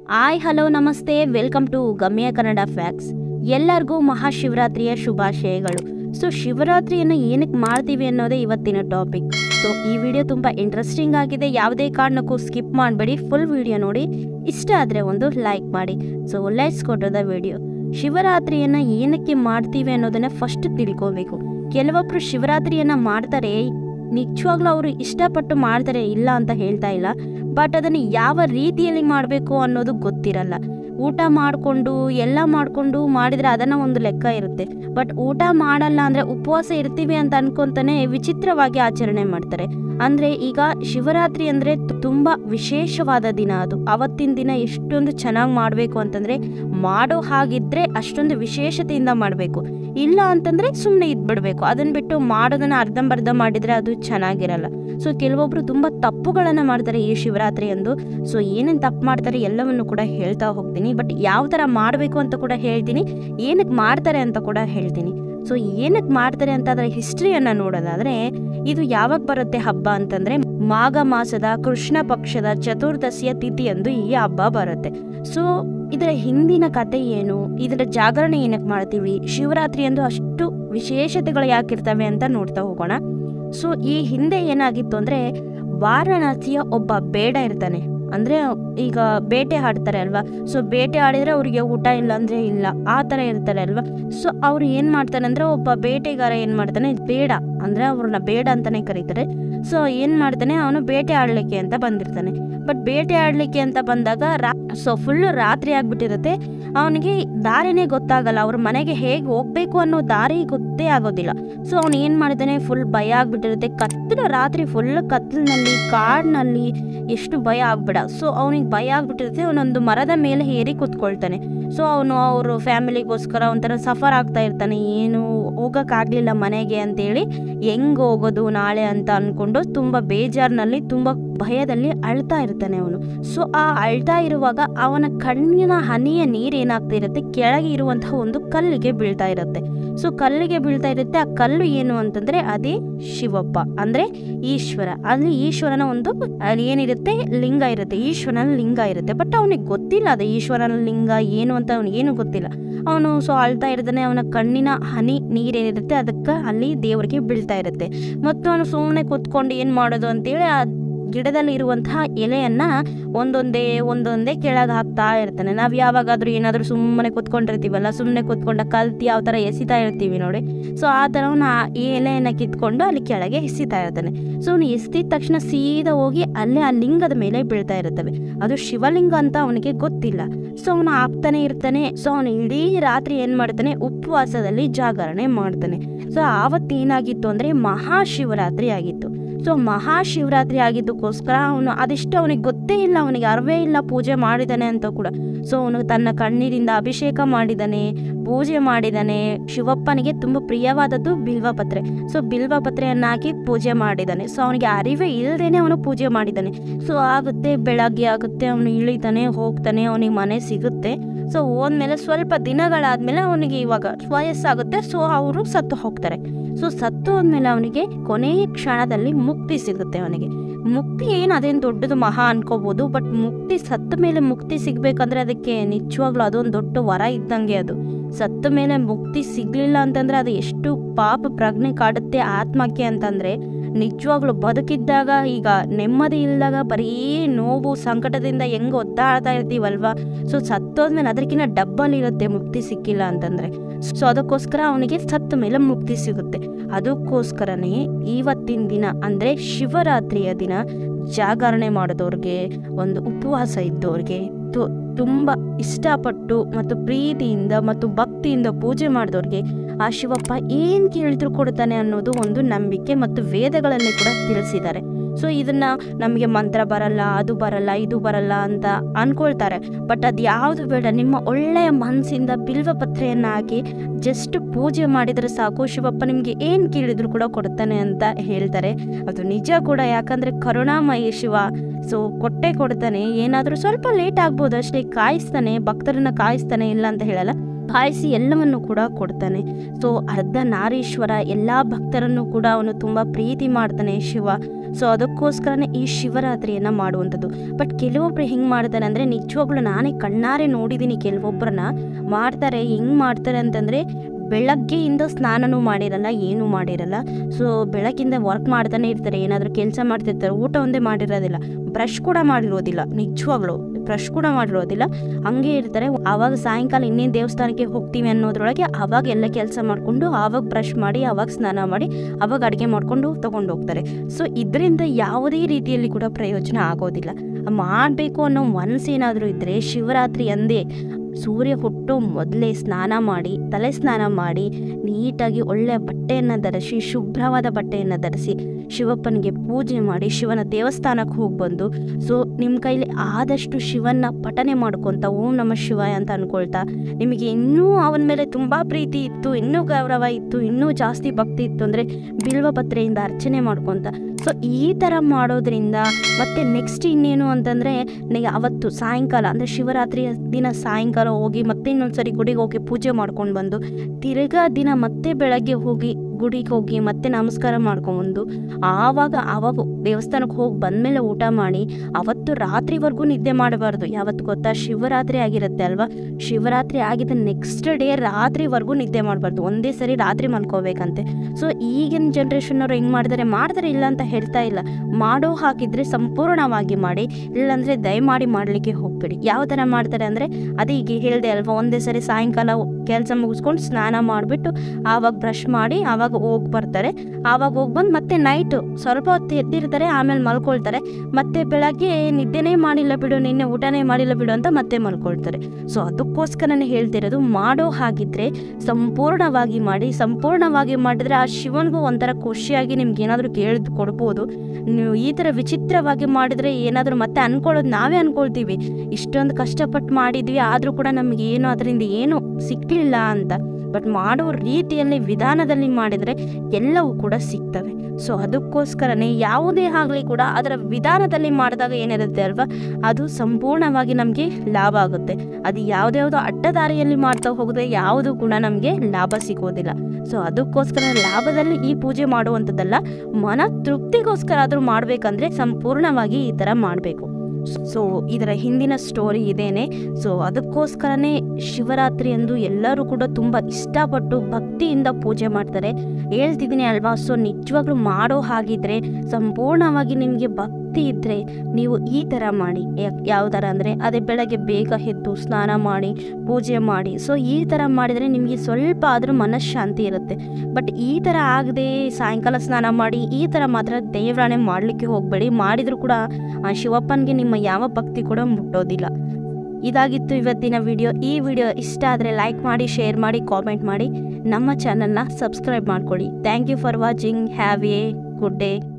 hi hello ನಮಸ್ತೆ welcome to Gamya Kannada facts ಎಲ್ಲರಿಗೂ ಮಹಾಶಿವರಾತ್ರಿಯ ಶುಭಾಶಯಗಳು ಸೊ ಶಿವರಾತ್ರಿಯನ್ನು ಏನಕ್ಕೆ ಮಾಡ್ತೀವಿ ಅನ್ನೋದೇ ಇವತ್ತಿನ ಟಾಪಿಕ್ ಸೊ ಈ ವಿಡಿಯೋ ತುಂಬ ಇಂಟ್ರೆಸ್ಟಿಂಗ್ ಆಗಿದೆ ಯಾವುದೇ ಕಾರಣಕ್ಕೂ ಸ್ಕಿಪ್ ಮಾಡಬೇಡಿ ಫುಲ್ ವಿಡಿಯೋ ನೋಡಿ ಇಷ್ಟ ಆದರೆ ಒಂದು ಲೈಕ್ ಮಾಡಿ ಸೊ ಲೆಟ್ಸ್ ಕೊಟ್ಟದ ವಿಡಿಯೋ ಶಿವರಾತ್ರಿಯನ್ನು ಏನಕ್ಕೆ ಮಾಡ್ತೀವಿ ಅನ್ನೋದನ್ನ ಫಸ್ಟ್ ತಿಳ್ಕೋಬೇಕು ಕೆಲವೊಬ್ರು ಶಿವರಾತ್ರಿಯನ್ನು ಮಾಡ್ತಾರೆ ನಿಜವಾಗ್ಲೂ ಅವರು ಇಷ್ಟಪಟ್ಟು ಮಾಡ್ತಾರೆ ಇಲ್ಲ ಅಂತ ಹೇಳ್ತಾ ಇಲ್ಲ ಬಟ್ ಅದನ್ನು ಯಾವ ರೀತಿಯಲ್ಲಿ ಮಾಡಬೇಕು ಅನ್ನೋದು ಗೊತ್ತಿರಲ್ಲ ಊಟ ಮಾಡಿಕೊಂಡು ಎಲ್ಲ ಮಾಡಿಕೊಂಡು ಮಾಡಿದರೆ ಅದನ್ನು ಒಂದು ಲೆಕ್ಕ ಇರುತ್ತೆ ಬಟ್ ಊಟ ಮಾಡಲ್ಲ ಅಂದರೆ ಉಪವಾಸ ಇರ್ತೀವಿ ಅಂತ ಅನ್ಕೊಂತಾನೆ ವಿಚಿತ್ರವಾಗಿ ಆಚರಣೆ ಮಾಡ್ತಾರೆ ಅಂದರೆ ಈಗ ಶಿವರಾತ್ರಿ ಅಂದರೆ ತುಂಬ ವಿಶೇಷವಾದ ದಿನ ಅದು ಅವತ್ತಿನ ದಿನ ಎಷ್ಟೊಂದು ಚೆನ್ನಾಗಿ ಮಾಡಬೇಕು ಅಂತಂದರೆ ಮಾಡೋ ಹಾಗಿದ್ರೆ ಅಷ್ಟೊಂದು ವಿಶೇಷತೆಯಿಂದ ಮಾಡಬೇಕು ಇಲ್ಲ ಅಂತಂದರೆ ಸುಮ್ಮನೆ ಇದ್ಬಿಡ್ಬೇಕು ಅದನ್ನು ಬಿಟ್ಟು ಮಾಡೋದನ್ನು ಅರ್ಧಂಬರ್ಧ ಮಾಡಿದರೆ ಅದು ಚೆನ್ನಾಗಿರಲ್ಲ ಸೊ ಕೆಲವೊಬ್ರು ತುಂಬ ತಪ್ಪುಗಳನ್ನು ಮಾಡ್ತಾರೆ ಈ ಶಿವರಾತ್ರಿ ಅಂದು ಸೊ ಏನೇನು ತಪ್ಪು ಮಾಡ್ತಾರೆ ಎಲ್ಲವನ್ನು ಕೂಡ ಹೇಳ್ತಾ ಹೋಗ್ತೀನಿ ಬಟ್ ಯಾವ ಥರ ಮಾಡಬೇಕು ಅಂತ ಕೂಡ ಹೇಳ್ತೀನಿ ಏನಕ್ಕೆ ಮಾಡ್ತಾರೆ ಅಂತ ಕೂಡ ಹೇಳ್ತೀನಿ ಸೊ ಏನಕ್ಕೆ ಮಾಡ್ತಾರೆ ಅಂತ ಅದರ ಹಿಸ್ಟ್ರಿಯನ್ನು ನೋಡೋದಾದರೆ ಇದು ಯಾವಾಗ ಬರುತ್ತೆ ಹಬ್ಬ ಅಂತಂದರೆ ಮಾಘ ಮಾಸದ ಕೃಷ್ಣ ಪಕ್ಷದ ಚತುರ್ದಶಿಯ ತಿಥಿಯಂದು ಈ ಹಬ್ಬ ಬರುತ್ತೆ ಸೊ ಇದರ ಹಿಂದಿನ ಕತೆ ಏನು ಇದರ ಜಾಗರಣೆ ಏನಕ್ಕೆ ಮಾಡ್ತೀವಿ ಶಿವರಾತ್ರಿ ಎಂದು ಅಷ್ಟು ವಿಶೇಷತೆಗಳು ಯಾಕಿರ್ತವೆ ಅಂತ ನೋಡ್ತಾ ಹೋಗೋಣ ಸೊ ಈ ಹಿಂದೆ ಏನಾಗಿತ್ತು ಅಂದರೆ ವಾರಣಾಸಿಯ ಒಬ್ಬ ಬೇಡ ಇರ್ತಾನೆ ಅಂದರೆ ಈಗ ಬೇಟೆ ಆಡ್ತಾರೆ ಅಲ್ವಾ ಸೊ ಬೇಟೆ ಆಡಿದರೆ ಅವರಿಗೆ ಊಟ ಇಲ್ಲ ಅಂದರೆ ಇಲ್ಲ ಆ ಥರ ಇರ್ತಾರೆ ಅಲ್ವಾ ಸೊ ಅವ್ರು ಏನು ಮಾಡ್ತಾನೆ ಅಂದರೆ ಒಬ್ಬ ಬೇಟೆಗಾರ ಏನು ಮಾಡ್ತಾನೆ ಬೇಡ ಅಂದರೆ ಅವ್ರನ್ನ ಬೇಡ ಅಂತಲೇ ಕರೀತಾರೆ ಸೊ ಏನು ಮಾಡ್ತಾನೆ ಅವನು ಬೇಟೆ ಆಡಲಿಕ್ಕೆ ಅಂತ ಬಂದಿರ್ತಾನೆ ಬಟ್ ಬೇಟೆ ಆಡಲಿಕ್ಕೆ ಅಂತ ಬಂದಾಗ ರಾ ಸೊ ಫುಲ್ಲು ರಾತ್ರಿ ಆಗಿಬಿಟ್ಟಿರುತ್ತೆ ಅವನಿಗೆ ದಾರಿನೇ ಗೊತ್ತಾಗಲ್ಲ ಅವ್ರ ಮನೆಗೆ ಹೇಗೆ ಹೋಗ್ಬೇಕು ಅನ್ನೋ ದಾರಿ ಗೊತ್ತೇ ಆಗೋದಿಲ್ಲ ಸೊ ಅವನು ಏನು ಮಾಡ್ತಾನೆ ಫುಲ್ ಭಯ ಆಗ್ಬಿಟ್ಟಿರುತ್ತೆ ಕತ್ತಲು ರಾತ್ರಿ ಫುಲ್ ಕತ್ತಲಿನಲ್ಲಿ ಕಾಡಿನಲ್ಲಿ ಎಷ್ಟು ಭಯ ಆಗ್ಬಿಡ ಸೊ ಅವನಿಗೆ ಭಯ ಆಗ್ಬಿಟ್ಟಿರುತ್ತೆ ಅವನೊಂದು ಮರದ ಮೇಲೆ ಏರಿ ಕೂತ್ಕೊಳ್ತಾನೆ ಸೊ ಅವನು ಅವರು ಫ್ಯಾಮಿಲಿಗೋಸ್ಕರ ಒಂಥರ ಸಫರ್ ಆಗ್ತಾ ಇರ್ತಾನೆ ಏನು ಹೋಗೋಕ್ಕಾಗಲಿಲ್ಲ ಮನೆಗೆ ಅಂತೇಳಿ ಹೆಂಗೆ ಹೋಗೋದು ನಾಳೆ ಅಂತ ಅಂದ್ಕೊಂಡು ತುಂಬ ಬೇಜಾರಿನಲ್ಲಿ ತುಂಬ ಭಯದಲ್ಲಿ ಅಳ್ತಾ ಇರ್ತಾನೆ ಅವನು ಸೊ ಆ ಅಳ್ತಾ ಇರುವಾಗ ಅವನ ಕಣ್ಣಿನ ಹನಿಯ ನೀರು ಏನಾಗ್ತಾ ಇರುತ್ತೆ ಕೆಳಗೆ ಇರುವಂತಹ ಒಂದು ಕಲ್ಲಿಗೆ ಬೀಳ್ತಾ ಇರುತ್ತೆ ಸೊ ಕಲ್ಲಿಗೆ ಬೀಳ್ತಾ ಇರುತ್ತೆ ಆ ಕಲ್ಲು ಏನು ಅಂತಂದ್ರೆ ಅದೇ ಶಿವಪ್ಪ ಅಂದ್ರೆ ಈಶ್ವರ ಅಲ್ಲಿ ಈಶ್ವರನ ಒಂದು ಅಲ್ಲಿ ಏನಿರುತ್ತೆ ಲಿಂಗ ಇರುತ್ತೆ ಈಶ್ವರನ ಲಿಂಗ ಇರುತ್ತೆ ಬಟ್ ಅವನಿಗೆ ಗೊತ್ತಿಲ್ಲ ಅದು ಈಶ್ವರನ ಲಿಂಗ ಏನು ಅಂತ ಅವನಿಗೇನು ಗೊತ್ತಿಲ್ಲ ಅವನು ಸೊ ಅಳ್ತಾ ಇರ್ತಾನೆ ಅವನ ಕಣ್ಣಿನ ಹನಿ ನೀರೇನಿರುತ್ತೆ ಅದಕ್ಕೆ ಅಲ್ಲಿ ದೇವರಿಗೆ ಬೀಳ್ತಾ ಇರುತ್ತೆ ಮತ್ತು ಅವನು ಸುಮ್ಮನೆ ಕೂತ್ಕೊಂಡು ಏನು ಮಾಡೋದು ಅಂತೇಳಿ ಆ ಗಿಡದಲ್ಲಿ ಇರುವಂತಹ ಎಲೆಯನ್ನ ಒಂದೊಂದೇ ಒಂದೊಂದೇ ಕೆಳಗೆ ಹಾಕ್ತಾ ಇರ್ತಾನೆ ನಾವು ಯಾವಾಗಾದ್ರೂ ಏನಾದರೂ ಸುಮ್ಮನೆ ಕೂತ್ಕೊಂಡಿರ್ತೀವಲ್ಲ ಸುಮ್ಮನೆ ಕೂತ್ಕೊಂಡ ಕಲ್ತಿ ಯಾವ ಥರ ಎಸಿತಾ ಇರ್ತೀವಿ ನೋಡಿ ಸೊ ಆ ಥರ ಅವನು ಆ ಈ ಎಲೆಯನ್ನು ಕಿತ್ಕೊಂಡು ಅಲ್ಲಿ ಕೆಳಗೆ ಎಸಿತಾ ಇರ್ತಾನೆ ಸೊ ಅವನು ಎಸ್ತಿದ ತಕ್ಷಣ ಸೀದಾ ಹೋಗಿ ಅಲ್ಲೇ ಆ ಲಿಂಗದ ಮೇಲೆ ಬೀಳ್ತಾ ಇರುತ್ತವೆ ಅದು ಶಿವಲಿಂಗ ಅಂತ ಅವನಿಗೆ ಗೊತ್ತಿಲ್ಲ ಸೊ ಅವನು ಹಾಕ್ತಾನೆ ಇರ್ತಾನೆ ಸೊ ಅವನು ಇಡೀ ರಾತ್ರಿ ಏನು ಮಾಡ್ತಾನೆ ಉಪವಾಸದಲ್ಲಿ ಜಾಗರಣೆ ಮಾಡ್ತಾನೆ ಸೊ ಆವತ್ತು ಏನಾಗಿತ್ತು ಅಂದರೆ ಮಹಾಶಿವರಾತ್ರಿ ಆಗಿತ್ತು ಸೊ ಮಹಾಶಿವರಾತ್ರಿ ಆಗಿದ್ದಕ್ಕೋಸ್ಕರ ಅವನು ಅದಿಷ್ಟು ಅವನಿಗೆ ಗೊತ್ತೇ ಇಲ್ಲ ಅವನಿಗೆ ಅರಿವೇ ಇಲ್ಲ ಪೂಜೆ ಮಾಡಿದ್ದಾನೆ ಅಂತ ಕೂಡ ಸೊ ಅವನು ತನ್ನ ಕಣ್ಣೀರಿಂದ ಅಭಿಷೇಕ ಮಾಡಿದ್ದಾನೆ ಪೂಜೆ ಮಾಡಿದ್ದಾನೆ ಶಿವಪ್ಪನಿಗೆ ತುಂಬ ಪ್ರಿಯವಾದದ್ದು ಬಿಲ್ವಪತ್ರೆ ಸೊ ಬಿಲ್ವಪತ್ರೆಯನ್ನು ಹಾಕಿ ಪೂಜೆ ಮಾಡಿದ್ದಾನೆ ಸೊ ಅವನಿಗೆ ಅರಿವೇ ಇಲ್ಲದೇನೆ ಅವನು ಪೂಜೆ ಮಾಡಿದ್ದಾನೆ ಸೊ ಆಗುತ್ತೆ ಬೆಳಗ್ಗೆ ಆಗುತ್ತೆ ಅವನು ಇಳಿತಾನೆ ಹೋಗ್ತಾನೆ ಅವನಿಗೆ ಮನೆ ಸಿಗುತ್ತೆ ಸೊ ಹೋದ್ಮೇಲೆ ಸ್ವಲ್ಪ ದಿನಗಳಾದ್ಮೇಲೆ ಅವನಿಗೆ ಇವಾಗ ವಯಸ್ಸಾಗುತ್ತೆ ಸೊ ಅವರು ಸತ್ತು ಹೋಗ್ತಾರೆ ಸೊ ಸತ್ತು ಹೋದ್ಮೇಲೆ ಅವನಿಗೆ ಕೊನೆಯ ಕ್ಷಣದಲ್ಲಿ ಮುಕ್ತಿ ಸಿಗುತ್ತೆ ಅವನಿಗೆ ಮುಕ್ತಿ ಏನು ಅದೇನು ದೊಡ್ಡದು ಮಹಾ ಅನ್ಕೋಬೋದು ಬಟ್ ಮುಕ್ತಿ ಸತ್ತ ಮೇಲೆ ಮುಕ್ತಿ ಸಿಗ್ಬೇಕಂದ್ರೆ ಅದಕ್ಕೆ ನಿಜವಾಗ್ಲೂ ಅದೊಂದು ದೊಡ್ಡ ವರ ಇದ್ದಂಗೆ ಅದು ಸತ್ತ ಮೇಲೆ ಮುಕ್ತಿ ಸಿಗ್ಲಿಲ್ಲ ಅಂತಂದ್ರೆ ಅದು ಎಷ್ಟು ಪಾಪ ಪ್ರಜ್ಞೆ ಕಾಡುತ್ತೆ ಆತ್ಮಕ್ಕೆ ಅಂತಂದ್ರೆ ನಿಜವಾಗ್ಲೂ ಬದುಕಿದ್ದಾಗ ಈಗ ನೆಮ್ಮದಿ ಇಲ್ಲದಾಗ ಬರೀ ನೋವು ಸಂಕಟದಿಂದ ಹೆಂಗೆ ಒದ್ದಾಡ್ತಾ ಇರ್ತೀವಲ್ವಾ ಸೊ ಸತ್ತೋದ್ಮೇಲೆ ಅದಕ್ಕಿಂತ ಡಬ್ಬಲ್ ಇರುತ್ತೆ ಮುಕ್ತಿ ಸಿಕ್ಕಿಲ್ಲ ಅಂತಂದ್ರೆ ಸೊ ಅದಕ್ಕೋಸ್ಕರ ಅವನಿಗೆ ಸತ್ತ ಮೇಲೆ ಮುಕ್ತಿ ಸಿಗುತ್ತೆ ಅದಕ್ಕೋಸ್ಕರನೇ ಇವತ್ತಿನ ದಿನ ಅಂದರೆ ಶಿವರಾತ್ರಿಯ ದಿನ ಜಾಗರಣೆ ಮಾಡಿದವ್ರಿಗೆ ಒಂದು ಉಪವಾಸ ಇದ್ದವ್ರಿಗೆ ತು- ತುಂಬ ಇಷ್ಟಪಟ್ಟು ಮತ್ತು ಪ್ರೀತಿಯಿಂದ ಮತ್ತು ಭಕ್ತಿಯಿಂದ ಪೂಜೆ ಮಾಡಿದವ್ರಿಗೆ ಆ ಶಿವಪ್ಪ ಏನು ಕೇಳಿದ್ರು ಕೊಡ್ತಾನೆ ಅನ್ನೋದು ಒಂದು ನಂಬಿಕೆ ಮತ್ತು ವೇದಗಳಲ್ಲಿ ಕೂಡ ತಿಳಿಸಿದ್ದಾರೆ ಸೊ ಇದನ್ನ ನಮಗೆ ಮಂತ್ರ ಬರಲ್ಲ ಅದು ಬರಲ್ಲ ಇದು ಬರಲ್ಲ ಅಂತ ಅನ್ಕೊಳ್ತಾರೆ ಬಟ್ ಅದು ಯಾವುದು ಬೇಡ ನಿಮ್ಮ ಒಳ್ಳೆಯ ಮನಸ್ಸಿಂದ ಬಿಲ್ವ ಪತ್ರೆಯನ್ನು ಹಾಕಿ ಜಸ್ಟ್ ಪೂಜೆ ಮಾಡಿದರೆ ಸಾಕು ಶಿವಪ್ಪ ನಿಮಗೆ ಏನು ಕೇಳಿದ್ರು ಕೂಡ ಕೊಡ್ತಾನೆ ಅಂತ ಹೇಳ್ತಾರೆ ಅದು ನಿಜ ಕೂಡ ಯಾಕಂದರೆ ಕರುಣಾಮಯಿ ಶಿವ ಸೊ ಕೊಟ್ಟೆ ಕೊಡ್ತಾನೆ ಏನಾದರೂ ಸ್ವಲ್ಪ ಲೇಟ್ ಆಗ್ಬೋದು ಅಷ್ಟೇ ಕಾಯಿಸ್ತಾನೆ ಭಕ್ತರನ್ನ ಕಾಯಿಸ್ತಾನೆ ಇಲ್ಲ ಅಂತ ಹೇಳಲ್ಲ ಕಾಯಿಸಿ ಎಲ್ಲವನ್ನು ಕೂಡ ಕೊಡ್ತಾನೆ ಸೊ ಅರ್ಧ ನಾರೀಶ್ವರ ಎಲ್ಲ ಭಕ್ತರನ್ನು ಕೂಡ ಅವನು ತುಂಬ ಪ್ರೀತಿ ಮಾಡ್ತಾನೆ ಶಿವ ಸೊ ಅದಕ್ಕೋಸ್ಕರನೇ ಈ ಶಿವರಾತ್ರಿಯನ್ನು ಮಾಡುವಂಥದ್ದು ಬಟ್ ಕೆಲವೊಬ್ರು ಹೆಂಗೆ ಮಾಡ್ತಾರೆ ಅಂದರೆ ನಿಜವಾಗ್ಲೂ ನಾನೇ ಕಣ್ಣಾರೆ ನೋಡಿದ್ದೀನಿ ಕೆಲವೊಬ್ಬರನ್ನ ಮಾಡ್ತಾರೆ ಹೆಂಗೆ ಮಾಡ್ತಾರೆ ಅಂತಂದರೆ ಬೆಳಗ್ಗೆಯಿಂದ ಸ್ನಾನನೂ ಮಾಡಿರಲ್ಲ ಏನೂ ಮಾಡಿರಲ್ಲ ಸೊ ಬೆಳಗ್ಗಿಂದ ವರ್ಕ್ ಮಾಡ್ತಾನೆ ಇರ್ತಾರೆ ಏನಾದರೂ ಕೆಲಸ ಮಾಡ್ತಿರ್ತಾರೆ ಊಟ ಒಂದೇ ಮಾಡಿರೋದಿಲ್ಲ ಬ್ರಷ್ ಕೂಡ ಮಾಡಿರೋದಿಲ್ಲ ನಿಜವಾಗ್ಲು ಬ್ರಷ್ ಕೂಡ ಮಾಡಿರೋದಿಲ್ಲ ಹಂಗೆ ಇರ್ತಾರೆ ಆವಾಗ ಸಾಯಂಕಾಲ ಇನ್ನೇನು ದೇವಸ್ಥಾನಕ್ಕೆ ಹೋಗ್ತೀವಿ ಅನ್ನೋದ್ರೊಳಗೆ ಆವಾಗ ಎಲ್ಲ ಕೆಲಸ ಮಾಡಿಕೊಂಡು ಆವಾಗ ಬ್ರಷ್ ಮಾಡಿ ಆವಾಗ ಸ್ನಾನ ಮಾಡಿ ಆವಾಗ ಅಡುಗೆ ಮಾಡಿಕೊಂಡು ತೊಗೊಂಡು ಹೋಗ್ತಾರೆ ಸೊ ಇದರಿಂದ ಯಾವುದೇ ರೀತಿಯಲ್ಲಿ ಕೂಡ ಪ್ರಯೋಜನ ಆಗೋದಿಲ್ಲ ಮಾಡಬೇಕು ಅನ್ನೋ ಮನಸ್ಸೇನಾದರೂ ಇದ್ದರೆ ಶಿವರಾತ್ರಿ ಅಂದೇ ಸೂರ್ಯ ಹುಟ್ಟೋ ಮೊದಲೇ ಸ್ನಾನ ಮಾಡಿ ತಲೆ ಸ್ನಾನ ಮಾಡಿ ನೀಟಾಗಿ ಒಳ್ಳೆಯ ಬಟ್ಟೆಯನ್ನು ಧರಿಸಿ ಶುಭ್ರವಾದ ಬಟ್ಟೆಯನ್ನು ಧರಿಸಿ ಶಿವಪ್ಪನಿಗೆ ಪೂಜೆ ಮಾಡಿ ಶಿವನ ದೇವಸ್ಥಾನಕ್ಕೆ ಹೋಗಿ ಬಂದು ಸೊ ನಿಮ್ಮ ಕೈಲಿ ಆದಷ್ಟು ಶಿವನ ಪಠನೆ ಮಾಡ್ಕೊತ ಓಂ ನಮ ಶಿವಾಯ ಅಂತ ಅನ್ಕೊಳ್ತಾ ನಿಮಗೆ ಇನ್ನೂ ಅವನ ಮೇಲೆ ತುಂಬ ಪ್ರೀತಿ ಇತ್ತು ಇನ್ನೂ ಗೌರವ ಇತ್ತು ಇನ್ನೂ ಜಾಸ್ತಿ ಭಕ್ತಿ ಇತ್ತು ಅಂದರೆ ಬಿಲ್ವಪತ್ರೆಯಿಂದ ಅರ್ಚನೆ ಮಾಡ್ಕೊತ ಸೊ ಈ ಥರ ಮಾಡೋದ್ರಿಂದ ಮತ್ತೆ ನೆಕ್ಸ್ಟ್ ಇನ್ನೇನು ಅಂತಂದರೆ ನನಗೆ ಅವತ್ತು ಸಾಯಂಕಾಲ ಅಂದರೆ ಶಿವರಾತ್ರಿ ದಿನ ಸಾಯಂಕಾಲ ಹೋಗಿ ಮತ್ತೆ ಇನ್ನೊಂದ್ಸರಿ ಗುಡಿಗೆ ಹೋಗಿ ಪೂಜೆ ಮಾಡ್ಕೊಂಡು ಬಂದು ತಿರ್ಗಾ ದಿನ ಮತ್ತೆ ಬೆಳಗ್ಗೆ ಹೋಗಿ ಗುಡಿಗೆ ಹೋಗಿ ಮತ್ತೆ ನಮಸ್ಕಾರ ಮಾಡ್ಕೊಂಬಂದು ಆವಾಗ ಆವಾಗ ದೇವಸ್ಥಾನಕ್ಕೆ ಹೋಗಿ ಬಂದಮೇಲೆ ಊಟ ಮಾಡಿ ಅವತ್ತು ರಾತ್ರಿವರೆಗೂ ನಿದ್ದೆ ಮಾಡಬಾರ್ದು ಯಾವತ್ತು ಗೊತ್ತಾ ಶಿವರಾತ್ರಿ ಆಗಿರುತ್ತೆ ಅಲ್ವಾ ಶಿವರಾತ್ರಿ ಆಗಿದ್ದ ನೆಕ್ಸ್ಟ್ ಡೇ ರಾತ್ರಿವರೆಗೂ ನಿದ್ದೆ ಮಾಡಬಾರ್ದು ಒಂದೇ ಸರಿ ರಾತ್ರಿ ಮಲ್ಕೋಬೇಕಂತೆ ಸೊ ಈಗಿನ ಜನ್ರೇಷನ್ನವ್ರು ಹೆಂಗೆ ಮಾಡ್ತಾರೆ ಮಾಡ್ತಾರೆ ಇಲ್ಲ ಅಂತ ಹೇಳ್ತಾ ಇಲ್ಲ ಮಾಡೋ ಹಾಕಿದ್ರೆ ಸಂಪೂರ್ಣವಾಗಿ ಮಾಡಿ ಇಲ್ಲಾಂದರೆ ದಯಮಾಡಿ ಮಾಡಲಿಕ್ಕೆ ಹೋಗ್ಬೇಡಿ ಯಾವ ಥರ ಮಾಡ್ತಾರೆ ಅಂದರೆ ಅದೇ ಈಗ ಹೇಳಿದೆ ಅಲ್ವಾ ಒಂದೇ ಸರಿ ಸಾಯಂಕಾಲ ಕೆಲಸ ಮುಗಿಸ್ಕೊಂಡು ಸ್ನಾನ ಮಾಡಿಬಿಟ್ಟು ಆವಾಗ ಬ್ರಷ್ ಮಾಡಿ ಆವಾಗ ಹೋಗಿ ಬರ್ತಾರೆ ಆವಾಗ ಹೋಗಿ ಬಂದು ಮತ್ತೆ ನೈಟು ಸ್ವಲ್ಪ ಹೊತ್ತು ಎದ್ದಿರ್ತಾರೆ ಆಮೇಲೆ ಮಲ್ಕೊಳ್ತಾರೆ ಮತ್ತೆ ಬೆಳಗ್ಗೆ ನಿದ್ದೆನೇ ಮಾಡಿಲ್ಲ ಬಿಡು ನಿನ್ನೆ ಊಟನೇ ಮಾಡಿಲ್ಲ ಬಿಡು ಅಂತ ಮತ್ತೆ ಮಲ್ಕೊಳ್ತಾರೆ ಸೊ ಅದಕ್ಕೋಸ್ಕರನೇ ಹೇಳ್ತಿರೋದು ಮಾಡೋ ಹಾಗಿದ್ರೆ ಸಂಪೂರ್ಣವಾಗಿ ಮಾಡಿ ಸಂಪೂರ್ಣವಾಗಿ ಮಾಡಿದ್ರೆ ಆ ಶಿವನಿಗೂ ಒಂಥರ ಖುಷಿಯಾಗಿ ನಿಮ್ಗೆ ಏನಾದರೂ ಕೇಳಿದ್ ಕೊಡ್ಬೋದು ನೀವು ಈ ಥರ ವಿಚಿತ್ರವಾಗಿ ಮಾಡಿದ್ರೆ ಏನಾದರೂ ಮತ್ತೆ ಅನ್ಕೊಳ್ಳೋದು ನಾವೇ ಅನ್ಕೊಳ್ತೀವಿ ಇಷ್ಟೊಂದು ಕಷ್ಟಪಟ್ಟು ಮಾಡಿದ್ವಿ ಆದರೂ ಕೂಡ ನಮಗೆ ಏನು ಅದರಿಂದ ಏನು ಸಿಕ್ಕಲಿಲ್ಲ ಅಂತ ಬಟ್ ಮಾಡೋ ರೀತಿಯಲ್ಲಿ ವಿಧಾನದಲ್ಲಿ ಮಾಡಿದರೆ ಎಲ್ಲವೂ ಕೂಡ ಸಿಗ್ತವೆ ಸೊ ಅದಕ್ಕೋಸ್ಕರನೇ ಯಾವುದೇ ಆಗಲಿ ಕೂಡ ಅದರ ವಿಧಾನದಲ್ಲಿ ಮಾಡಿದಾಗ ಏನಿರುತ್ತೆ ಅಲ್ವಾ ಅದು ಸಂಪೂರ್ಣವಾಗಿ ನಮಗೆ ಲಾಭ ಆಗುತ್ತೆ ಅದು ಯಾವುದ್ಯಾವುದೋ ಅಡ್ಡದಾರಿಯಲ್ಲಿ ಮಾಡ್ತಾ ಹೋದರೆ ಯಾವುದು ಕೂಡ ನಮಗೆ ಲಾಭ ಸಿಗೋದಿಲ್ಲ ಸೊ ಅದಕ್ಕೋಸ್ಕರ ಲಾಭದಲ್ಲಿ ಈ ಪೂಜೆ ಮಾಡುವಂಥದ್ದಲ್ಲ ಮನ ತೃಪ್ತಿಗೋಸ್ಕರ ಆದರೂ ಮಾಡಬೇಕಂದ್ರೆ ಸಂಪೂರ್ಣವಾಗಿ ಈ ಥರ ಮಾಡಬೇಕು ಸೊ ಇದರ ಹಿಂದಿನ ಸ್ಟೋರಿ ಇದೇನೆ ಸೊ ಅದಕ್ಕೋಸ್ಕರನೇ ಶಿವರಾತ್ರಿ ಎಂದು ಎಲ್ಲರೂ ಕೂಡ ತುಂಬ ಇಷ್ಟಪಟ್ಟು ಭಕ್ತಿಯಿಂದ ಪೂಜೆ ಮಾಡ್ತಾರೆ ಹೇಳ್ತಿದ್ದೀನಿ ಅಲ್ವಾ ಸೊ ನಿಜವಾಗ್ಲೂ ಮಾಡೋ ಹಾಗಿದ್ರೆ ಸಂಪೂರ್ಣವಾಗಿ ನಿಮಗೆ ಭಕ್ತಿ ಇದ್ದರೆ ನೀವು ಈ ಥರ ಮಾಡಿ ಯಾಕ್- ಯಾವ ಥರ ಅಂದರೆ ಅದೇ ಬೆಳಗ್ಗೆ ಬೇಗ ಎದ್ದು ಸ್ನಾನ ಮಾಡಿ ಪೂಜೆ ಮಾಡಿ ಸೊ ಈ ಥರ ಮಾಡಿದರೆ ನಿಮಗೆ ಸ್ವಲ್ಪ ಆದರೂ ಮನಃಶಾಂತಿ ಇರುತ್ತೆ ಬಟ್ ಈ ಥರ ಆಗದೆ ಸಾಯಂಕಾಲ ಸ್ನಾನ ಮಾಡಿ ಈ ಥರ ಮಾತ್ರ ದೇವರಾಣೆ ಮಾಡಲಿಕ್ಕೆ ಹೋಗಬೇಡಿ ಮಾಡಿದರೂ ಕೂಡ ಆ ಶಿವಪ್ಪನಿಗೆ ನಿಮ್ಮ ಯಾವ ಭಕ್ತಿ ಕೂಡ ಮುಟ್ಟೋದಿಲ್ಲ ಇದಾಗಿತ್ತು ಇವತ್ತಿನ ವಿಡಿಯೋ ಈ ವಿಡಿಯೋ ಇಷ್ಟ ಆದರೆ ಲೈಕ್ ಮಾಡಿ ಶೇರ್ ಮಾಡಿ ಕಾಮೆಂಟ್ ಮಾಡಿ ನಮ್ಮ ಚಾನಲ್ನ ಸಬ್ಸ್ಕ್ರೈಬ್ ಮಾಡ್ಕೊಳ್ಳಿ thank you for watching have a good day